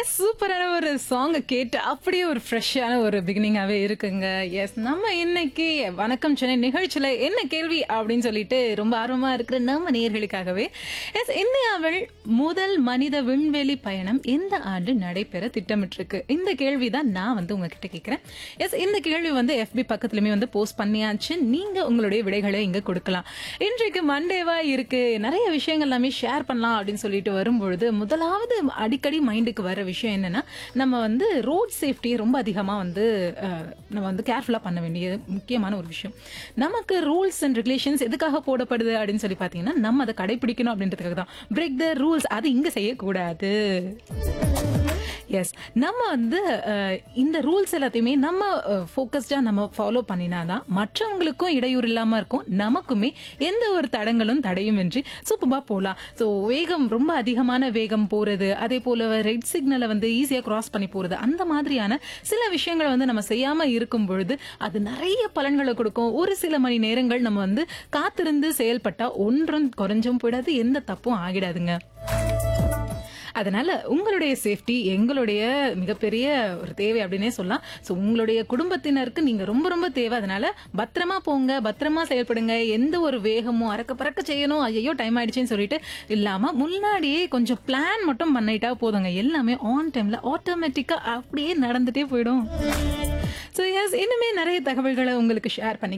S சூப்பரான ஒரு சாங்கை கேட்டு அப்படியே ஒரு ஃப்ரெஷ்ஷான ஒரு பிகினிங்காகவே இருக்குங்க எஸ் நம்ம இன்னைக்கு வணக்கம் சென்னை நிகழ்ச்சியில் என்ன கேள்வி அப்படின்னு சொல்லிட்டு ரொம்ப ஆர்வமாக இருக்கிற நம்ம நேர்களுக்காகவே எஸ் இந்தியாவில் முதல் மனித விண்வெளி பயணம் எந்த ஆண்டு நடைபெற திட்டமிட்டிருக்கு இந்த கேள்வி தான் நான் வந்து உங்ககிட்ட கேட்குறேன் எஸ் இந்த கேள்வி வந்து எஃபி பக்கத்துலையுமே வந்து போஸ்ட் பண்ணியாச்சு நீங்கள் உங்களுடைய விடைகளை இங்கே கொடுக்கலாம் இன்றைக்கு மண்டேவா இருக்கு நிறைய விஷயங்கள் எல்லாமே ஷேர் பண்ணலாம் அப்படின்னு சொல்லிட்டு வரும்பொழுது முதலாவது அடிக்கடி மைண்டுக்கு வர விஷயம் என்னன்னா நம்ம வந்து ரோட் சேஃப்டியை ரொம்ப அதிகமாக வந்து அஹ், நம்ம வந்து கேர்ஃபுல்லாக பண்ண வேண்டிய முக்கியமான ஒரு விஷயம் நமக்கு ரூல்ஸ் அண்ட் ரெகுலேஷன்ஸ் எதுக்காக போடப்படுது அப்படின்னு சொல்லி பார்த்தீங்கன்னா நம்ம அதை கடைபிடிக்கணும் அப்படின்றதுக்காக தான் பிரேக் த ரூல்ஸ் அது இங்கே செய்யக்கூடாது எஸ் நம்ம வந்து அஹ், இந்த ரூல்ஸ் எல்லாத்தையுமே நம்ம ஃபோக்கஸ்டாக நம்ம ஃபாலோ பண்ணினாதான் மற்றவங்களுக்கும் இடையூறு இல்லாமல் இருக்கும் நமக்குமே எந்த ஒரு தடங்களும் தடையும் இன்றி சூப்பராக போகலாம் ஸோ வேகம் ரொம்ப அதிகமான வேகம் போகிறது அதே போல் ரெட் சிக்னலை வந்து ஈஸியாக கிராஸ் பண்ணி போகிறது அந்த மாதிரியான சில விஷயங்களை வந்து நம்ம செய்யாமல் இருக்கும் பொழுது அது நிறைய பலன்களை கொடுக்கும் ஒரு சில மணி நேரங்கள் நம்ம வந்து காத்திருந்து செயல்பட்டால் ஒன்றும் குறைஞ்சும் போயிடாது எந்த தப்பும் ஆகிடாதுங்க அதனால உங்களுடைய சேஃப்டி எங்களுடைய மிகப்பெரிய ஒரு தேவை அப்படின்னே சொல்லலாம் ஸோ உங்களுடைய குடும்பத்தினருக்கு நீங்க ரொம்ப ரொம்ப தேவை அதனால பத்திரமா போங்க பத்திரமா செயல்படுங்க எந்த ஒரு வேகமும் அறக்க பறக்க செய்யணும் ஐயோ டைம் ஆயிடுச்சுன்னு சொல்லிட்டு இல்லாம முன்னாடியே கொஞ்சம் பிளான் மட்டும் பண்ணிட்டா போதுங்க எல்லாமே ஆன் டைம்ல ஆட்டோமேட்டிக்கா அப்படியே நடந்துட்டே போயிடும் ஸோ எஸ் இன்னுமே நிறைய தகவல்களை உங்களுக்கு ஷேர் பண்ணி